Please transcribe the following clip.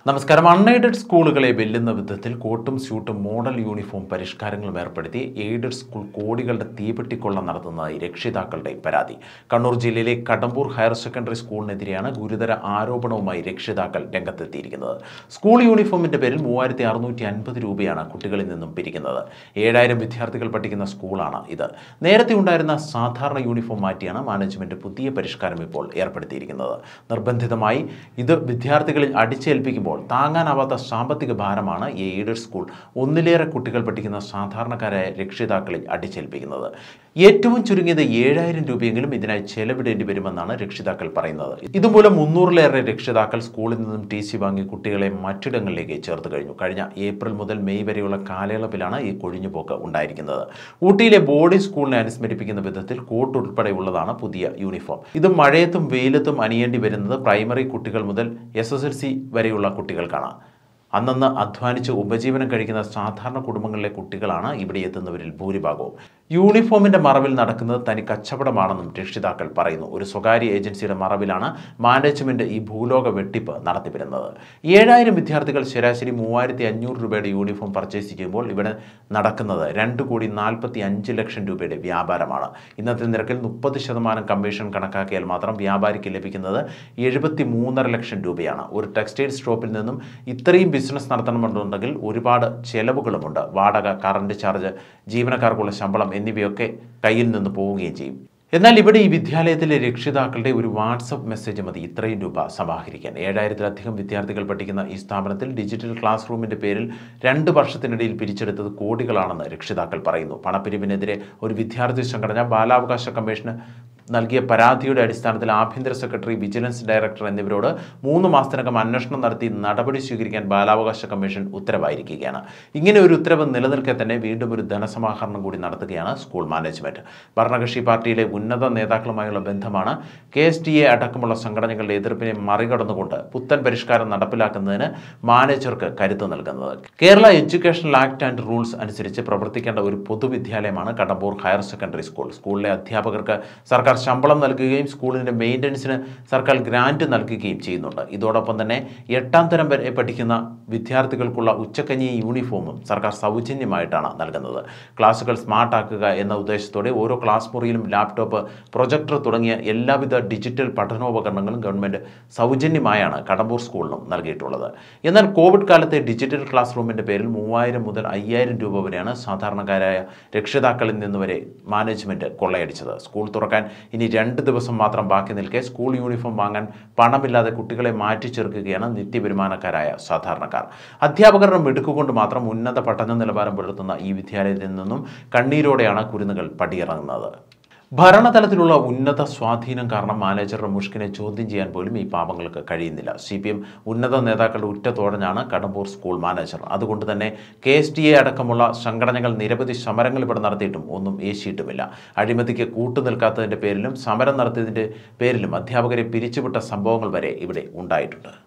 നമസ്കാരം അൺഎയ്ഡഡ് സ്കൂളുകളെ വെല്ലുന്ന വിധത്തിൽ കോട്ടും സ്യൂട്ടും മോഡൽ യൂണിഫോം പരിഷ്കാരങ്ങളും ഏർപ്പെടുത്തി എയ്ഡഡ് സ്കൂൾ കോടികളുടെ തീപെട്ടിക്കൊള്ള നടത്തുന്നതായി രക്ഷിതാക്കളുടെ പരാതി കണ്ണൂർ ജില്ലയിലെ കടമ്പൂർ ഹയർ സെക്കൻഡറി സ്കൂളിനെതിരെയാണ് ഗുരുതര ആരോപണവുമായി രക്ഷിതാക്കൾ രംഗത്തെത്തിയിരിക്കുന്നത് സ്കൂൾ യൂണിഫോമിന്റെ പേരിൽ മൂവായിരത്തി അറുന്നൂറ്റി അൻപത് രൂപയാണ് കുട്ടികളിൽ നിന്നും പിരിക്കുന്നത് ഏഴായിരം വിദ്യാർത്ഥികൾ പഠിക്കുന്ന സ്കൂളാണ് ഇത് നേരത്തെ ഉണ്ടായിരുന്ന സാധാരണ യൂണിഫോം മാറ്റിയാണ് മാനേജ്മെന്റ് പുതിയ പരിഷ്കാരം ഇപ്പോൾ ഏർപ്പെടുത്തിയിരിക്കുന്നത് നിർബന്ധിതമായി ഇത് വിദ്യാർത്ഥികളിൽ അടിച്ചേൽപ്പിക്കുമ്പോൾ താങ്ങാനാവാത്ത സാമ്പത്തിക ഭാരമാണ് ഈ എയ്ഡഡ് സ്കൂൾ ഒന്നിലേറെ കുട്ടികൾ പഠിക്കുന്ന സാധാരണക്കാരായ രക്ഷിതാക്കളിൽ അടിച്ചേൽപ്പിക്കുന്നത് ഏറ്റവും ചുരുങ്ങിയത് ഏഴായിരം രൂപയെങ്കിലും ഇതിനായി ചെലവിടേണ്ടി വരുമെന്നാണ് രക്ഷിതാക്കൾ പറയുന്നത് ഇതുമൂലം മുന്നൂറിലേറെ രക്ഷിതാക്കൾ സ്കൂളിൽ നിന്നും ടി സി വാങ്ങി കുട്ടികളെ മറ്റിടങ്ങളിലേക്ക് ചേർത്ത് കഴിഞ്ഞു കഴിഞ്ഞ ഏപ്രിൽ മുതൽ മെയ് വരെയുള്ള കാലയളവിലാണ് ഈ കൊഴിഞ്ഞുപോക്ക് ഉണ്ടായിരിക്കുന്നത് ഊട്ടിയിലെ ബോർഡിംഗ് സ്കൂളിനെ അനുസ്മരിപ്പിക്കുന്ന വിധത്തിൽ കോട്ട് ഉൾപ്പെടെയുള്ളതാണ് പുതിയ യൂണിഫോം ഇത് മഴയത്തും വെയിലത്തും അണിയേണ്ടി വരുന്നത് പ്രൈമറി കുട്ടികൾ മുതൽ എസ് എസ് എൽ സി വരെയുള്ള കുട്ടികൾക്കാണ് അന്നന്ന് അധ്വാനിച്ച് ഉപജീവനം കഴിക്കുന്ന സാധാരണ കുടുംബങ്ങളിലെ കുട്ടികളാണ് ഇവിടെ എത്തുന്നവരിൽ ഭൂരിഭാഗവും യൂണിഫോമിന്റെ മറവിൽ നടക്കുന്നത് തനി കച്ചവടമാണെന്നും രക്ഷിതാക്കൾ പറയുന്നു ഒരു സ്വകാര്യ ഏജൻസിയുടെ മറവിലാണ് മാനേജ്മെന്റ് ഈ ഭൂലോക വെട്ടിപ്പ് നടത്തിവരുന്നത് ഏഴായിരം വിദ്യാർത്ഥികൾ ശരാശരി മൂവായിരത്തി അഞ്ഞൂറ് രൂപയുടെ യൂണിഫോം പർച്ചേസ് ചെയ്യുമ്പോൾ ഇവിടെ നടക്കുന്നത് രണ്ട് കോടി നാൽപ്പത്തി അഞ്ച് ലക്ഷം രൂപയുടെ വ്യാപാരമാണ് ഇന്നത്തെ നിരക്കിൽ മുപ്പത് ശതമാനം കമ്മീഷൻ കണക്കാക്കിയാൽ മാത്രം വ്യാപാരിക്ക് ലഭിക്കുന്നത് എഴുപത്തി മൂന്നര ലക്ഷം രൂപയാണ് ഒരു ടെക്സ്റ്റൈൽ സ്റ്റോപ്പിൽ നിന്നും ഇത്രയും ബിസിനസ് നടത്തണമെന്നുണ്ടെങ്കിൽ ഒരുപാട് ചെലവുകളുമുണ്ട് വാടക കറണ്ട് ചാർജ് ജീവനക്കാർക്കുള്ള ശമ്പളം എന്നിവയൊക്കെ കയ്യിൽ നിന്ന് പോവുകയും ചെയ്യും എന്നാൽ ഇവിടെ ഈ വിദ്യാലയത്തിലെ രക്ഷിതാക്കളുടെ ഒരു വാട്സപ്പ് മെസ്സേജ് മതി ഇത്രയും രൂപ സമാഹരിക്കാൻ ഏഴായിരത്തിലധികം വിദ്യാർത്ഥികൾ പഠിക്കുന്ന ഈ സ്ഥാപനത്തിൽ ഡിജിറ്റൽ ക്ലാസ് റൂമിന്റെ പേരിൽ രണ്ട് വർഷത്തിനിടയിൽ പിരിച്ചെടുത്തത് കോടികളാണെന്ന് രക്ഷിതാക്കൾ പറയുന്നു പണപ്പിരിവിനെതിരെ ഒരു വിദ്യാർത്ഥി സംഘടന ബാലാവകാശ കമ്മീഷന് നൽകിയ പരാതിയുടെ അടിസ്ഥാനത്തിൽ ആഭ്യന്തര സെക്രട്ടറി വിജിലൻസ് ഡയറക്ടർ എന്നിവരോട് മൂന്ന് മാസത്തിനകം അന്വേഷണം നടത്തി നടപടി സ്വീകരിക്കാൻ ബാലാവകാശ കമ്മീഷൻ ഉത്തരവായിരിക്കുകയാണ് ഇങ്ങനെ ഒരു ഉത്തരവ് നിലനിൽക്കെ തന്നെ വീണ്ടും ഒരു ധനസമാഹരണം കൂടി നടത്തുകയാണ് സ്കൂൾ മാനേജ്മെന്റ് ഭരണകക്ഷി പാർട്ടിയിലെ ഉന്നത നേതാക്കളുമായുള്ള ബന്ധമാണ് കെ എസ് ടി എ അടക്കമുള്ള സംഘടനകളുടെ എതിർപ്പിനെ മറികടന്നുകൊണ്ട് പുത്തൻ പരിഷ്കാരം നടപ്പിലാക്കുന്നതിന് മാനേജർക്ക് കരുത്ത് നൽകുന്നത് Kerala educational act and rules അനുസരിച്ച് പ്രവർത്തിക്കേണ്ട ഒരു പൊതുവിദ്യാലയമാണ് കടമ്പൂർ ഹയർ സെക്കൻഡറി സ്കൂൾ സ്കൂളിലെ അധ്യാപകർക്ക് സർക്കാർ ശമ്പളം നൽകുകയും സ്കൂളിൻ്റെ മെയിൻ്റനൻസിന് സർക്കാർ ഗ്രാന്റ് നൽകുകയും ചെയ്യുന്നുണ്ട് ഇതോടൊപ്പം തന്നെ എട്ടാം തരം വരെ പഠിക്കുന്ന വിദ്യാർത്ഥികൾക്കുള്ള ഉച്ചക്കഞ്ഞി യൂണിഫോമും സർക്കാർ സൗജന്യമായിട്ടാണ് നൽകുന്നത് ക്ലാസുകൾ സ്മാർട്ട് ആക്കുക എന്ന ഉദ്ദേശത്തോടെ ഓരോ ക്ലാസ് മുറിയിലും ലാപ്ടോപ്പ് പ്രൊജക്ടർ തുടങ്ങിയ എല്ലാവിധ ഡിജിറ്റൽ പഠനോപകരണങ്ങളും ഗവൺമെൻറ് സൗജന്യമായാണ് കടമ്പൂർ സ്കൂളിനും നൽകിയിട്ടുള്ളത് എന്നാൽ കോവിഡ് കാലത്തെ ഡിജിറ്റൽ ക്ലാസ് റൂമിൻ്റെ പേരിൽ മൂവായിരം മുതൽ അയ്യായിരം രൂപ വരെയാണ് സാധാരണക്കാരായ രക്ഷിതാക്കളിൽ നിന്ന് വരെ മാനേജ്മെൻറ്റ് കൊള്ളയടിച്ചത് സ്കൂൾ തുറക്കാൻ ഇനി രണ്ട് ദിവസം മാത്രം ബാക്കി നിൽക്കെ സ്കൂൾ യൂണിഫോം വാങ്ങാൻ പണമില്ലാതെ കുട്ടികളെ മാറ്റി ചേർക്കുകയാണ് നിത്യവരുമാനക്കാരായ സാധാരണക്കാർ അധ്യാപകരുടെ മിടുക്കുകൊണ്ട് മാത്രം ഉന്നത പഠന നിലവാരം പുലർത്തുന്ന ഈ വിദ്യാലയത്തിൽ നിന്നും കണ്ണീരോടെയാണ് കുരുന്നുകൾ പടിയിറങ്ങുന്നത് ഭരണതലത്തിലുള്ള ഉന്നത സ്വാധീനം കാരണം മാനേജറുടെ മുഷ്കിനെ ചോദ്യം ചെയ്യാൻ പോലും ഈ പാപങ്ങൾക്ക് കഴിയുന്നില്ല സി പി എം ഉന്നത നേതാക്കളുടെ ഉറ്റത്തോടനാണ് കടമ്പൂർ സ്കൂൾ മാനേജർ അതുകൊണ്ട് തന്നെ കെ എസ് ടി എ അടക്കമുള്ള സംഘടനകൾ നിരവധി സമരങ്ങൾ ഇവിടെ നടത്തിയിട്ടും ഒന്നും ഏശിയിട്ടുമില്ല അഴിമതിക്ക് കൂട്ടുനിൽക്കാത്തതിൻ്റെ പേരിലും സമരം നടത്തിയതിൻ്റെ പേരിലും അധ്യാപകരെ പിരിച്ചുവിട്ട സംഭവങ്ങൾ വരെ ഇവിടെ ഉണ്ടായിട്ടുണ്ട്